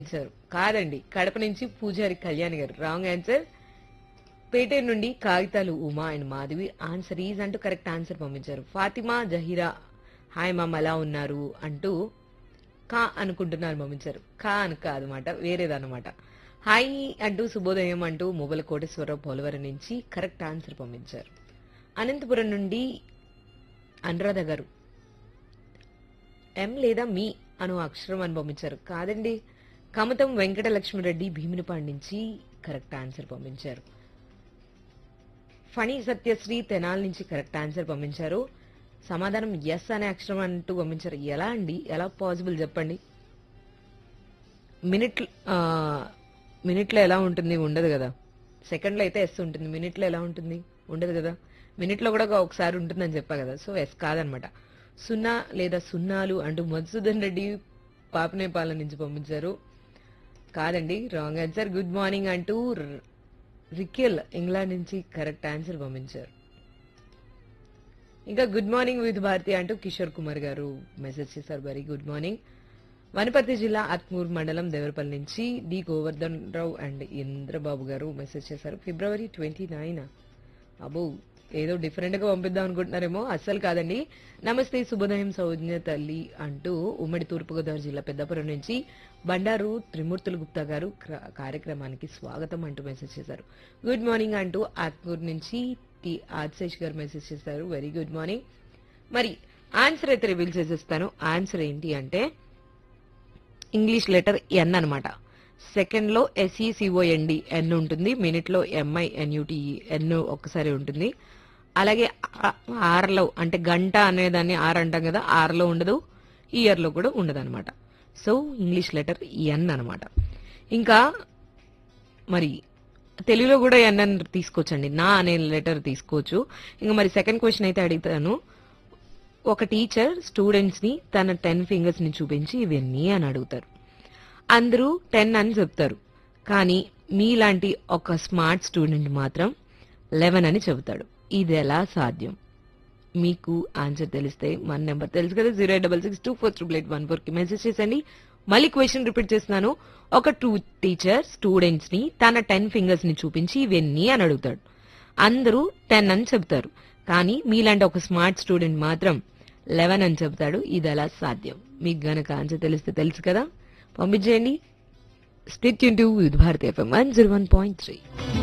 answer కాదండి కడప నుంచి పూజారి కళ్యాణ్ గారు రాంగ్ ఆన్సర్ పేటేరు నుండి కాగితాలు Uma and Madhavi answer is అంటూ కరెక్ట్ ఆన్సర్ పంపించారు ఫాతిమా జహీరా హాయ్ మామ్ ఎలా ఉన్నారు అంటూ కా అనుకుంటున్నారు పంపించారు కా అని కాదనమాట వేరేదన్నమాట హాయ్ అంటూ శుభోదయం అంటూ ముబల కోటేశ్వరరావు పోలవరం నుంచి కరెక్ట్ ఆన్సర్ పంపించారు అనంతపురం నుండి అనురాధ గారు ఎం లేదా మీ అను అక్షరం అని పంపించారు కాదండి కమతం వెంకటలక్ష్మిరెడ్డి భీమునిపాడు నుంచి కరెక్ట్ ఆన్సర్ పంపించారు ఫణి సత్యశ్రీ తెనాల్ నుంచి కరెక్ట్ ఆన్సర్ పంపించారు సమాధానం ఎస్ అనే అక్షరం అంటూ పంపించారు ఎలా అండి ఎలా పాసిబుల్ చెప్పండి మినిట్ మినిట్లో ఎలా ఉంటుంది ఉండదు కదా సెకండ్లో అయితే ఎస్ ఉంటుంది మినిట్లో ఎలా ఉంటుంది ఉండదు కదా మినిట్లో కూడా ఒకసారి ఉంటుందని చెప్పా కదా సో ఎస్ కాదనమాట సున్నా లేదా సున్నాలు అంటూ మధుసూదన్ రెడ్డి పాపనేపాలెం నుంచి పంపించారు కాదండి రాంగ్ ఆన్సర్ గుడ్ మార్నింగ్ అంటూ ర్- రికెల్ ఇంగ్లాండ్ నుంచి కరెక్ట్ ఆన్సర్ పంపించారు ఇంకా గుడ్ మార్నింగ్ విత్ భారతి అంటూ కిషోర్ కుమార్ గారు మెసేజ్ చేశారు వెరీ గుడ్ మార్నింగ్ వనపర్తి జిల్లా ఆత్మూర్ మండలం దేవరపల్లి నుంచి D Govardhan Rao and Indrababu garu message చేశారు ఫిబ్రవరి ట్వంటీ నైన్ అబో ఏదో డిఫరెంట్ గా పంపిద్దాం అనుకుంటున్నారేమో అస్సలు కాదండి నమస్తే శుభోదయం సౌజ్ఞ తల్లి అంటూ ఉమ్మడి తూర్పుగోదావరి జిల్లా పెద్దపురం నుంచి బండారు త్రిమూర్తులు గుప్తా గారు క్ర- కార్యక్రమానికి స్వాగతం అంటూ మెసేజ్ చేశారు గుడ్ మార్నింగ్ అంటూ ఆత్మూర్ నుంచి టి ఆదిశేష్ గారు మెసేజ్ చేశారు వెరీ గుడ్ మార్నింగ్ మరి ఆన్సర్ అయితే రివీల్ చేసేస్తాను ఆన్సర్ ఏంటి అంటే ఇంగ్లీష్ లెటర్ ఎన్ అనమాట సెకండ్ లో ఎస్ఈసిఓఎన్డి ఎన్ ఉంటుంది మినిట్ లో ఎంఐ ఎన్యుటిఈ ఎన్ ఒక్కసారి ఉంటుంది అలాగే ఆ- ఆర్లో అంటే గంట అనేదాన్ని ఆర్ అంటాం కదా ఆర్లో ఉండదు ఇయర్ లో కూడా ఉండదు అనమాట సో ఇంగ్లీష్ లెటర్ ఎన్ అనమాట ఇంకా మరి తెలుగులో కూడా ఎన్ అని తీసుకోవచ్చండి నా అనే లెటర్ తీసుకోవచ్చు ఇంకా మరి సెకండ్ క్వశ్చన్ అయితే అడుగుతాను ఒక టీచర్ స్టూడెంట్స్ ని తన టెన్ ఫింగర్స్ ని చూపించి ఇవన్నీ అని అడుగుతారు అందరూ టెన్ అని చెప్తారు కానీ మీలాంటి ఒక స్మార్ట్ స్టూడెంట్ మాత్రం లెవెన్ అని చెబుతాడు ఇది ఎలా సాధ్యం మీకు ఆన్సర్ తెలిస్తే మన నెంబర్ తెలుసు కదా zero eight double six two four triple eight one four కి మెసేజ్ చేసండి మళ్ళీ క్వశ్చన్ రిపీట్ చేస్తున్నాను ఒక టూ టీచర్ స్టూడెంట్స్ ని తన టెన్ ఫింగర్స్ ని చూపించి ఇవన్నీ అని అడుగుతాడు అందరూ టెన్ అని చెప్తారు కానీ మీలాంటి ఒక స్మార్ట్ స్టూడెంట్ మాత్రం లెవెన్ అని చెప్తాడు ఇది ఎలా సాధ్యం మీకు గనక ఆన్సర్ తెలిస్తే తెలుసు కదా పంపించేయండి stick into with Bharati FM one zero one point three